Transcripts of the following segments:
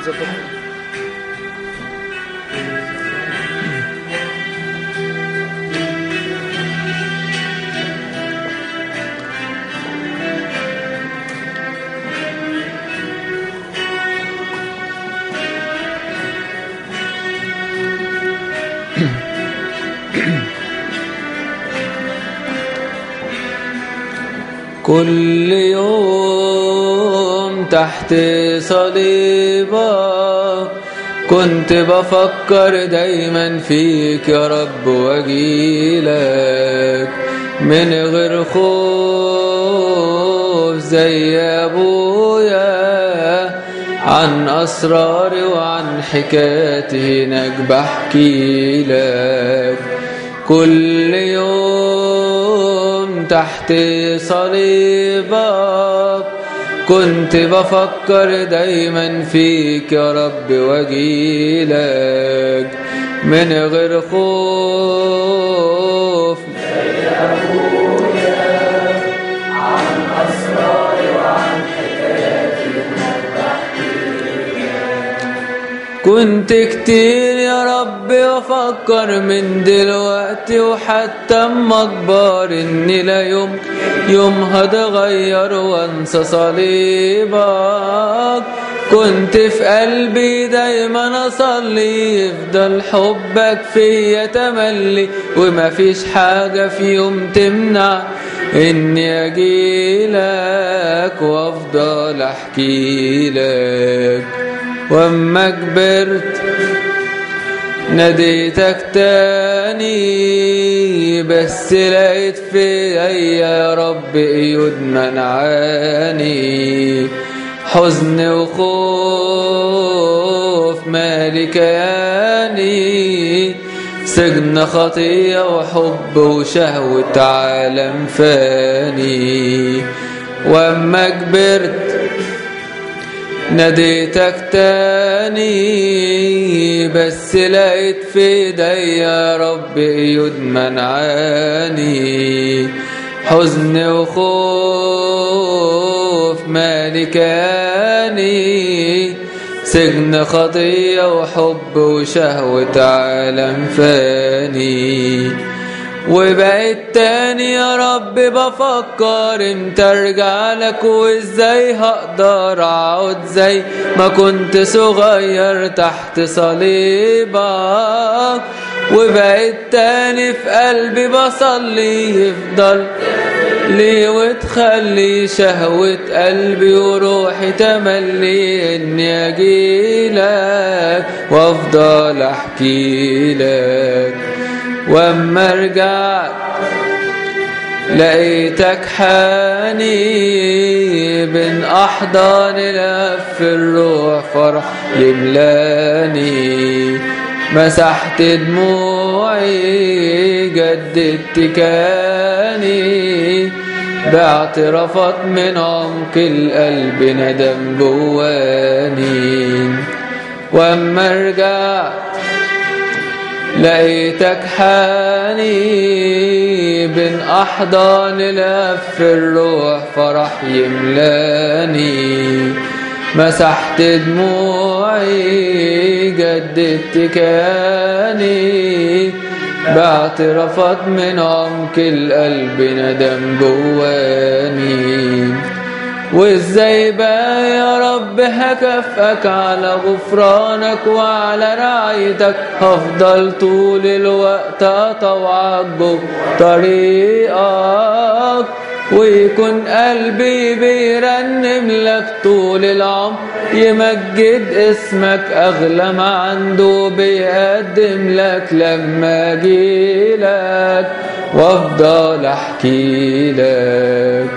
كل يوم تحت صليبك كنت بفكر دايما فيك يا رب واجيلك من غير خوف زي ابويا عن اسراري وعن حكايتي هناك بحكي لك كل يوم تحت صليبك كنت بفكر دايما فيك يا رب واجيلك من غير خوف كنت كتير يا رب افكر من دلوقتي وحتى اما اكبر اني لا يوم يوم هتغير وانسى صليبك كنت في قلبي دايما اصلي يفضل حبك فيا تملي وما فيش حاجة في يوم تمنع اني اجيلك وافضل احكي لك واما كبرت ناديتك تاني بس لقيت في يا رب ايود منعاني حزن وخوف مالي كياني سجن خطية وحب وشهوة عالم فاني واما كبرت ناديتك تاني بس لقيت في ايدي يا رب ايود منعاني حزن وخوف مالي كاني سجن خطية وحب وشهوة عالم فاني وبقيت تاني يا رب بفكر امتى ارجع لك وازاي هقدر اقعد زي ما كنت صغير تحت صليبك وبقيت تاني في قلبي بصلي يفضل لي وتخلي شهوة قلبي وروحي تملي اني اجيلك وافضل احكي لك واما رجعت لقيتك حاني بين احضان لف الروح فرح يملاني مسحت دموعي جددت كاني باعترافات من عمق القلب ندم جواني واما رجعت لقيتك حاني بين أحضان لف الروح فرح يملاني مسحت دموعي جددت كاني باعترافات من عمق القلب ندم جواني وازاي بقى يا رب هكافئك على غفرانك وعلى رعايتك هفضل طول الوقت اطوعك طريقك ويكون قلبي بيرنم لك طول العمر يمجد اسمك اغلى ما عنده بيقدم لك لما اجيلك وافضل احكي لك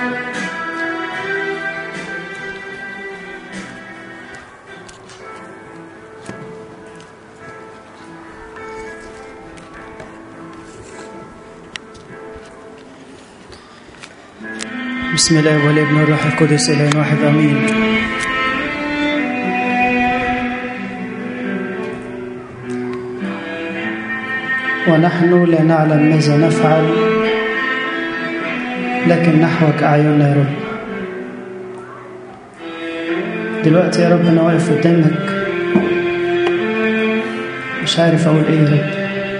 بسم الله والابن والروح القدس إله واحد امين ونحن لا نعلم ماذا نفعل لكن نحوك اعيننا يا رب دلوقتي يا رب أنا واقف قدامك مش عارف أقول إيه يا رب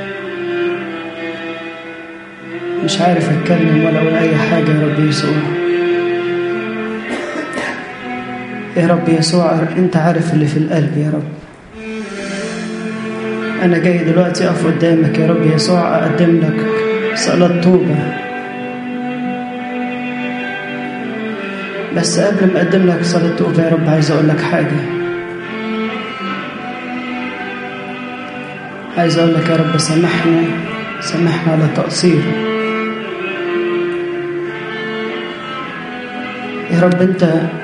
مش عارف أتكلم ولا أقول أي حاجة يا رب يسوع يا رب يسوع أنت عارف اللي في القلب يا رب أنا جاي دلوقتي أقف قدامك يا رب يسوع أقدم لك صلاة توبة بس قبل ما أقدم لك صلاة توبة يا رب عايز أقول لك حاجة عايز أقول لك يا رب سامحنا سامحنا على تقصيري يا رب أنت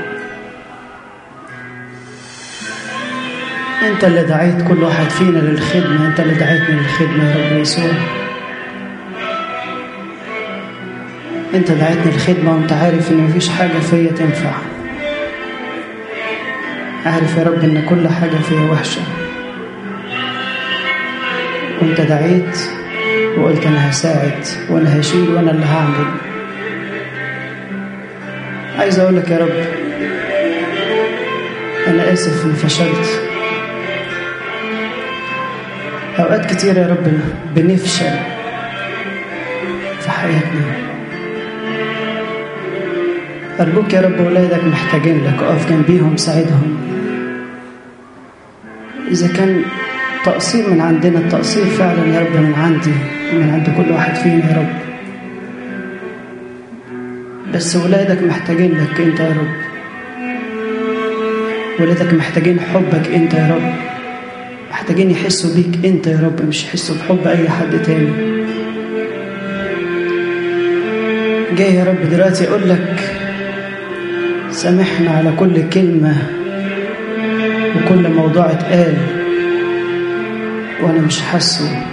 أنت اللي دعيت كل واحد فينا للخدمة أنت اللي دعيتنا للخدمة يا رب يسوع أنت دعيتني للخدمة وأنت عارف إن مفيش حاجة فيا تنفع عارف يا رب إن كل حاجة فيا وحشة وأنت دعيت وقلت أنا هساعد وأنا هشيل وأنا اللي هعمل عايز أقول لك يا رب أنا آسف إني فشلت أوقات كتير يا رب بنفشل في حياتنا أرجوك يا رب ولادك محتاجين لك أقف جنبيهم ساعدهم إذا كان تقصير من عندنا التقصير فعلا يا رب من عندي ومن عند كل واحد فينا يا رب بس ولادك محتاجين لك أنت يا رب ولادك محتاجين حبك أنت يا رب محتاجين يحسوا بيك أنت يا رب مش يحسوا بحب أي حد تاني جاي يا رب دلوقتي أقول لك سامحنا على كل كلمة وكل موضوع اتقال وأنا مش حاسه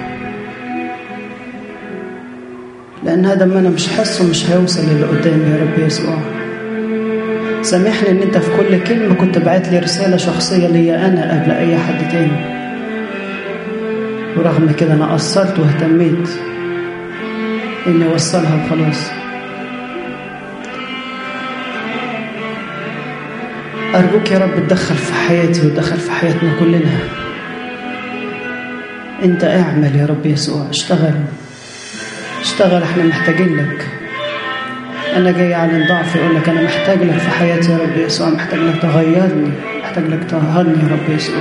لأن هذا ما أنا مش حاسه مش هيوصل للي قدامي يا رب يسوع سامحني إن أنت في كل كلمة كنت بعت لي رسالة شخصية ليا أنا قبل أي حد تاني ورغم كده أنا قصرت واهتميت إني أوصلها وخلاص أرجوك يا رب تدخل في حياتي وتدخل في حياتنا كلنا أنت اعمل يا رب يسوع اشتغل اشتغل احنا محتاجين لك أنا جاي أعلن ضعفي أقول لك أنا محتاج لك في حياتي يا رب يسوع محتاج لك تغيرني محتاج لك تطهرني يا رب يسوع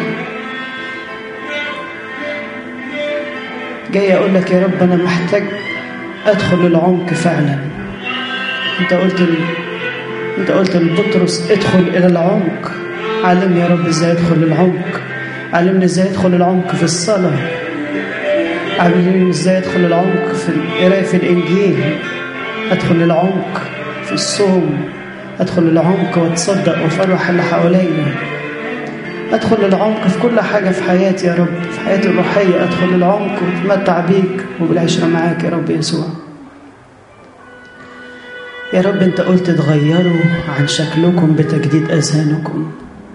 جاي أقول لك يا رب أنا محتاج أدخل للعمق فعلا أنت قلت ال... أنت قلت لبطرس ادخل إلى العمق علمني يا رب إزاي أدخل للعمق علمني إزاي أدخل للعمق في الصلاة علمني إزاي أدخل للعمق في القراية في الإنجيل أدخل للعمق في الصوم أدخل للعمق وأتصدق وأفرح اللي حواليا أدخل للعمق في كل حاجة في حياتي يا رب في حياتي الروحية أدخل للعمق وأتمتع بيك وبالعشرة معاك يا رب يسوع يا رب أنت قلت تغيروا عن شكلكم بتجديد أذهانكم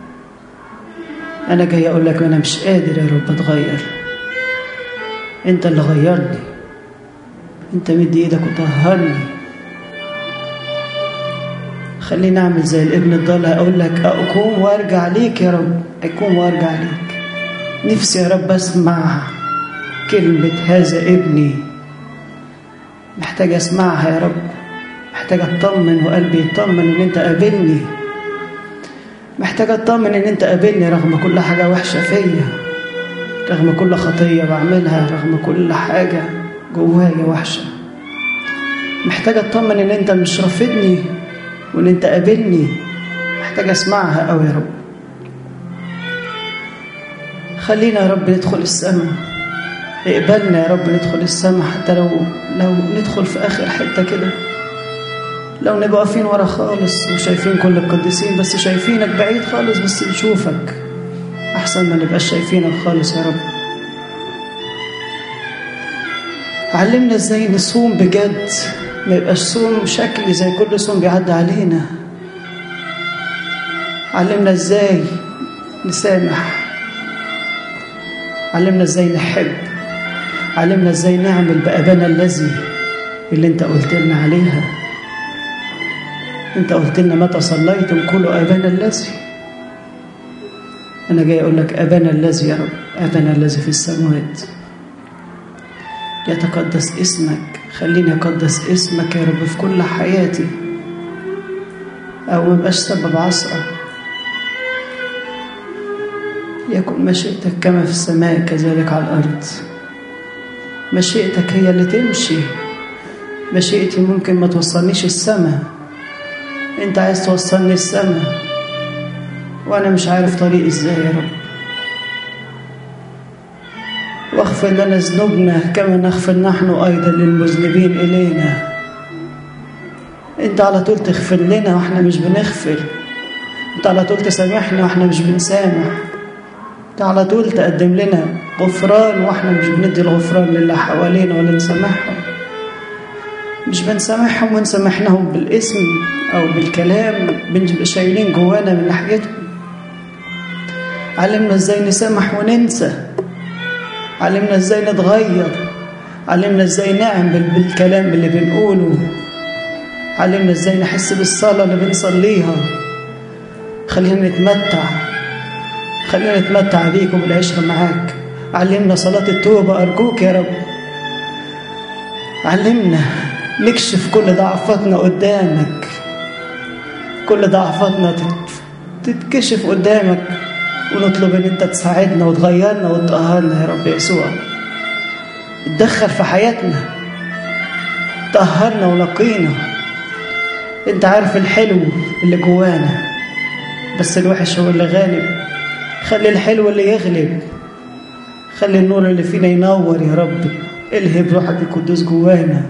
أنا جاي أقول لك أنا مش قادر يا رب أتغير أنت اللي غيرني أنت مدي إيدك وطهرني خليني أعمل زي الابن الضال أقول لك أقوم وأرجع ليك يا رب أقوم وأرجع ليك نفسي يا رب أسمع كلمة هذا ابني محتاج أسمعها يا رب محتاج أطمن وقلبي يطمن إن أنت قابلني محتاج أطمن إن أنت قابلني رغم كل حاجة وحشة فيا رغم كل خطية بعملها رغم كل حاجة جوايا وحشة محتاج أطمن إن أنت مش رافضني وإن أنت قابلني محتاج أسمعها أوي يا رب خلينا يا رب ندخل السماء اقبلنا يا رب ندخل السماء حتى لو لو ندخل في آخر حتة كده لو نبقى واقفين ورا خالص وشايفين كل القديسين بس شايفينك بعيد خالص بس نشوفك أحسن ما نبقاش شايفينك خالص يا رب علمنا ازاي نصوم بجد ما يبقاش صوم شكلي زي كل صوم بيعدي علينا علمنا ازاي نسامح علمنا ازاي نحب علمنا ازاي نعمل بأبانا الذي اللي انت قلت لنا عليها انت قلت لنا متى صليتم كلوا أبانا الذي أنا جاي أقول لك أبانا الذي يا رب أبانا الذي في السماوات يتقدس اسمك خليني أقدس اسمك يا رب في كل حياتي أو مبقاش سبب عصرة يكن مشيئتك كما في السماء كذلك على الأرض مشيئتك هي اللي تمشي مشيئتي ممكن ما توصلنيش السماء انت عايز توصلني السماء وانا مش عارف طريقي ازاي يا رب واغفر لنا ذنوبنا كما نغفر نحن ايضا للمذنبين الينا انت على طول تغفر لنا واحنا مش بنغفر انت على طول تسامحنا واحنا مش بنسامح انت على طول تقدم لنا غفران واحنا مش بندي الغفران للي حوالينا ولا نسامحهم مش بنسامحهم ونسامحناهم بالاسم او بالكلام بنبقى شايلين جوانا من ناحيتهم علمنا ازاي نسامح وننسى علمنا ازاي نتغير علمنا ازاي نعمل بالكلام اللي بنقوله علمنا ازاي نحس بالصلاة اللي بنصليها خلينا نتمتع خلينا نتمتع بيك وبالعشرة معاك علمنا صلاة التوبة أرجوك يا رب علمنا نكشف كل ضعفاتنا قدامك كل ضعفاتنا تتكشف قدامك ونطلب ان انت تساعدنا وتغيرنا وتطهرنا يا رب يسوع اتدخل في حياتنا طهرنا ونقينا انت عارف الحلو اللي جوانا بس الوحش هو اللي غالب خلي الحلو اللي يغلب خلي النور اللي فينا ينور يا رب الهب روحك القدوس جوانا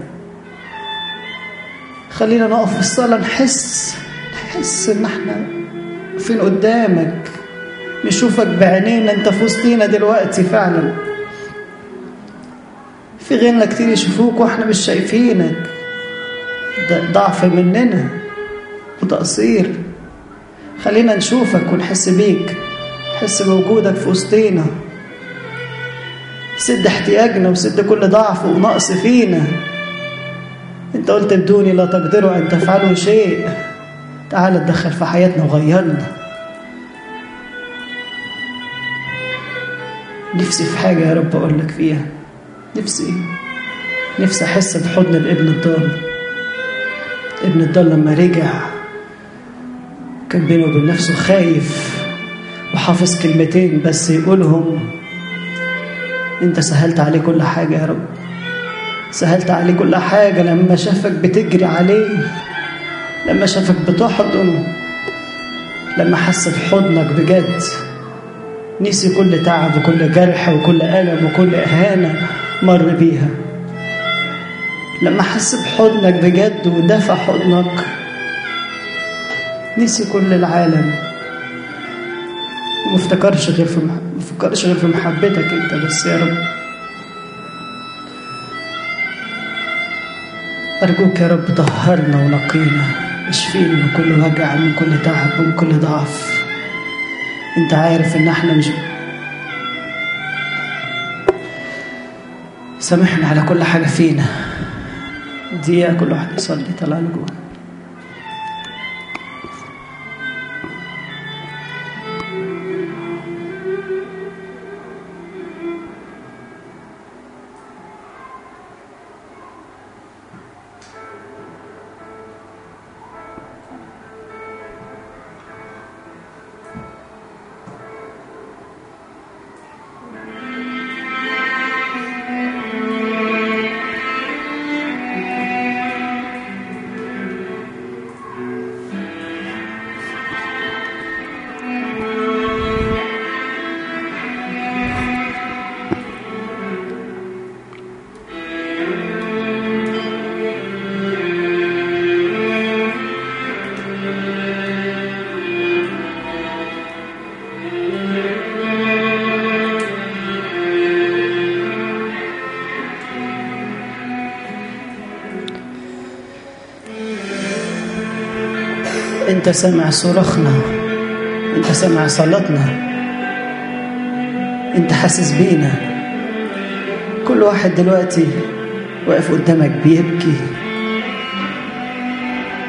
خلينا نقف في الصلاة نحس نحس ان احنا فين قدامك نشوفك بعينينا انت في وسطينا دلوقتي فعلا في غيرنا كتير يشوفوك واحنا مش شايفينك ده ضعف مننا وتقصير خلينا نشوفك ونحس بيك نحس بوجودك في وسطينا سد احتياجنا وسد كل ضعف ونقص فينا انت قلت بدوني لا تقدروا ان تفعلوا شيء تعال اتدخل في حياتنا وغيرنا نفسي في حاجة يا رب أقول لك فيها نفسي نفسي أحس بحضن الابن الضال ابن الضال لما رجع كان بينه وبين نفسه خايف وحافظ كلمتين بس يقولهم انت سهلت عليه كل حاجة يا رب سهلت عليه كل حاجة لما شافك بتجري عليه لما شافك بتحضنه لما حس بحضنك بجد نسي كل تعب وكل جرح وكل ألم وكل إهانة مر بيها لما حس بحضنك بجد ودفع حضنك نسي كل العالم وما افتكرش غير في ما افتكرش غير في محبتك انت بس يا رب أرجوك يا رب طهرنا ونقينا اشفينا من كل وجع من كل تعب من كل ضعف انت عارف ان احنا مش سامحنا على كل حاجة فينا دقيقة كل واحد يصلي طلع لجوه انت سامع صراخنا انت سامع صلاتنا انت حاسس بينا كل واحد دلوقتي واقف قدامك بيبكي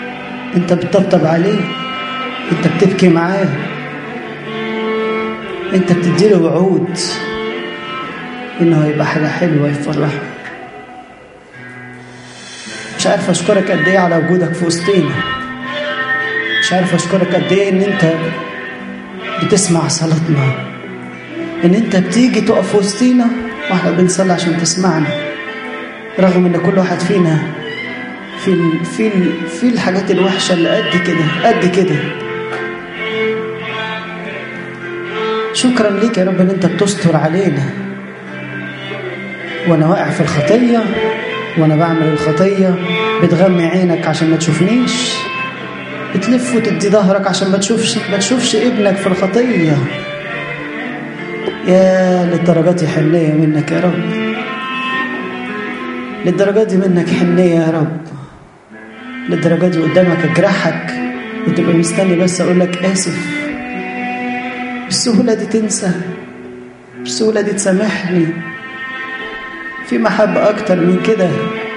انت بتطبطب عليه انت بتبكي معاه انت بتديله وعود انه هيبقى حاجه حلوه يفرحك مش عارف اشكرك قد ايه على وجودك في وسطينا مش عارف اشكرك قد ايه ان انت بتسمع صلاتنا ان انت بتيجي تقف في وسطينا واحنا بنصلي عشان تسمعنا رغم ان كل واحد فينا في ال في ال في الحاجات الوحشه اللي قد كده قد كده شكرا ليك يا رب ان انت بتستر علينا وانا واقع في الخطيه وانا بعمل الخطيه بتغمي عينك عشان ما تشوفنيش بتلف وتدي ظهرك عشان ما تشوفش ما تشوفش ابنك في الخطيه يا للدرجات حنيه منك يا رب للدرجات دي منك حنيه يا رب للدرجات دي قدامك اجرحك وتبقى مستني بس اقول لك اسف بالسهوله دي تنسى بالسهوله دي تسامحني في محبه اكتر من كده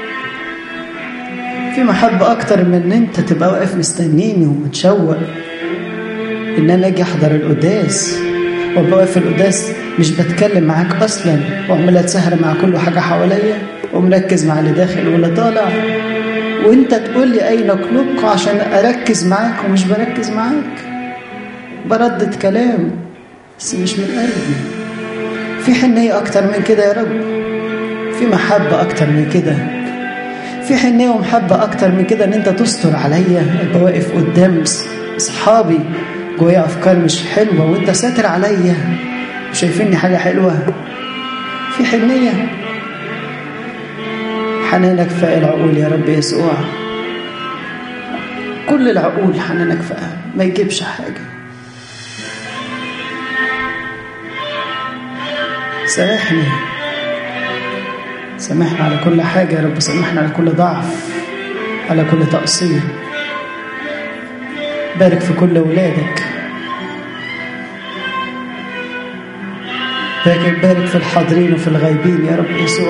في محبه اكتر من ان انت تبقى واقف مستنيني ومتشوق ان انا اجي احضر القداس وابقى واقف في القداس مش بتكلم معاك اصلا وعمال اتسهر مع كل حاجه حواليا ومركز مع اللي داخل واللي طالع وانت تقول لي اين قلوبك عشان اركز معاك ومش بركز معاك بردد كلام بس مش من قلبي في حنية أكتر من كده يا رب في محبة أكتر من كده في حنية ومحبة أكتر من كده إن أنت تستر عليا أبقى واقف قدام أصحابي جوايا أفكار مش حلوة وأنت ساتر عليا وشايفيني حاجة حلوة في حنية حنانك فاق العقول يا رب يسوع كل العقول حنانك فاق ما يجيبش حاجة سامحني سامحنا على كل حاجة يا رب سامحنا على كل ضعف على كل تقصير بارك في كل ولادك بارك بارك في الحاضرين وفي الغايبين يا رب يسوع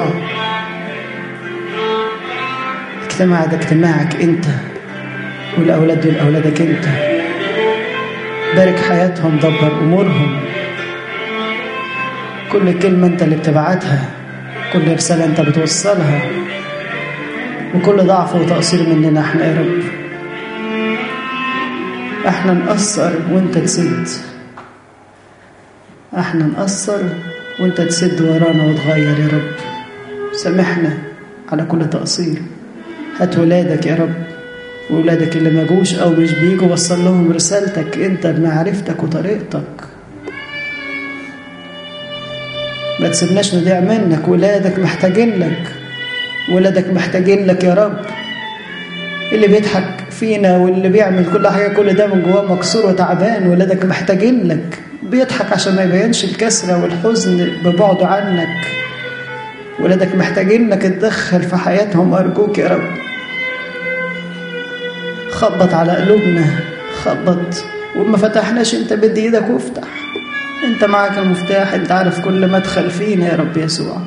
اجتماع ده اجتماعك انت والأولاد دول أولادك انت بارك حياتهم دبر أمورهم كل كلمة انت اللي بتبعتها كل رسالة انت بتوصلها وكل ضعف وتقصير مننا احنا يا رب احنا نقصر وانت تسد احنا نقصر وانت تسد ورانا وتغير يا رب سامحنا على كل تقصير هات ولادك يا رب وولادك اللي ما جوش او مش بيجوا وصل لهم رسالتك انت بمعرفتك وطريقتك ما تسيبناش نضيع منك ولادك محتاجين لك ولادك محتاجين لك يا رب اللي بيضحك فينا واللي بيعمل كل حاجة كل ده من جواه مكسور وتعبان ولادك محتاجين لك بيضحك عشان ما يبينش الكسرة والحزن ببعده عنك ولادك محتاجين لك تدخل في حياتهم أرجوك يا رب خبط على قلوبنا خبط وما فتحناش انت بدي ايدك وافتح انت معك المفتاح انت عارف كل مدخل فينا يا رب يسوع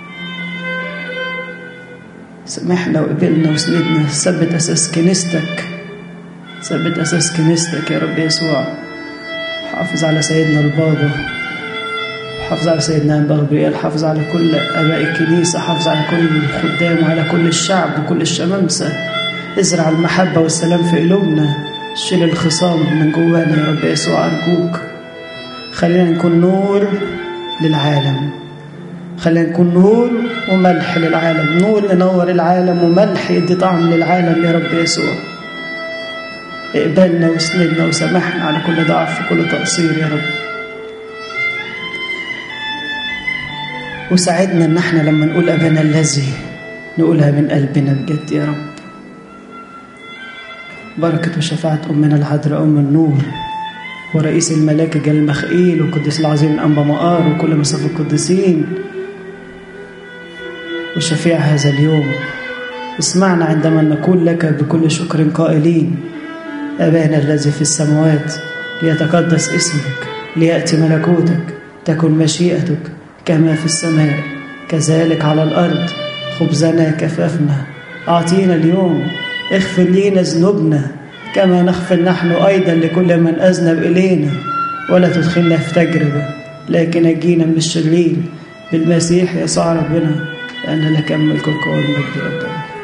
سامحنا وقبلنا وسندنا ثبت اساس كنيستك ثبت اساس كنيستك يا رب يسوع حافظ على سيدنا البابا حافظ على سيدنا أنبا غبريال حافظ على كل أباء الكنيسة حافظ على كل الخدام وعلى كل الشعب وكل الشمامسة ازرع المحبة والسلام في قلوبنا شيل الخصام من جوانا يا رب يسوع أرجوك خلينا نكون نور للعالم خلينا نكون نور وملح للعالم نور ينور العالم وملح يدي طعم للعالم يا رب يسوع اقبلنا واسندنا وسامحنا على كل ضعف وكل تقصير يا رب وساعدنا ان احنا لما نقول ابانا الذي نقولها من قلبنا بجد يا رب بركة وشفاعة أمنا العذراء أم النور ورئيس الملائكة المخئيل والقديس العظيم الأنبا مقار وكل مصاف القديسين وشفيع هذا اليوم اسمعنا عندما نقول لك بكل شكر قائلين أبانا الذي في السماوات ليتقدس اسمك ليأتي ملكوتك تكن مشيئتك كما في السماء كذلك على الأرض خبزنا كفافنا أعطينا اليوم اغفر لينا ذنوبنا كما نغفر نحن أيضا لكل من أذنب إلينا ولا تدخلنا في تجربة لكن نجينا من الشرير بالمسيح يسوع ربنا لأن لك الملك والقوة والمجد والدولة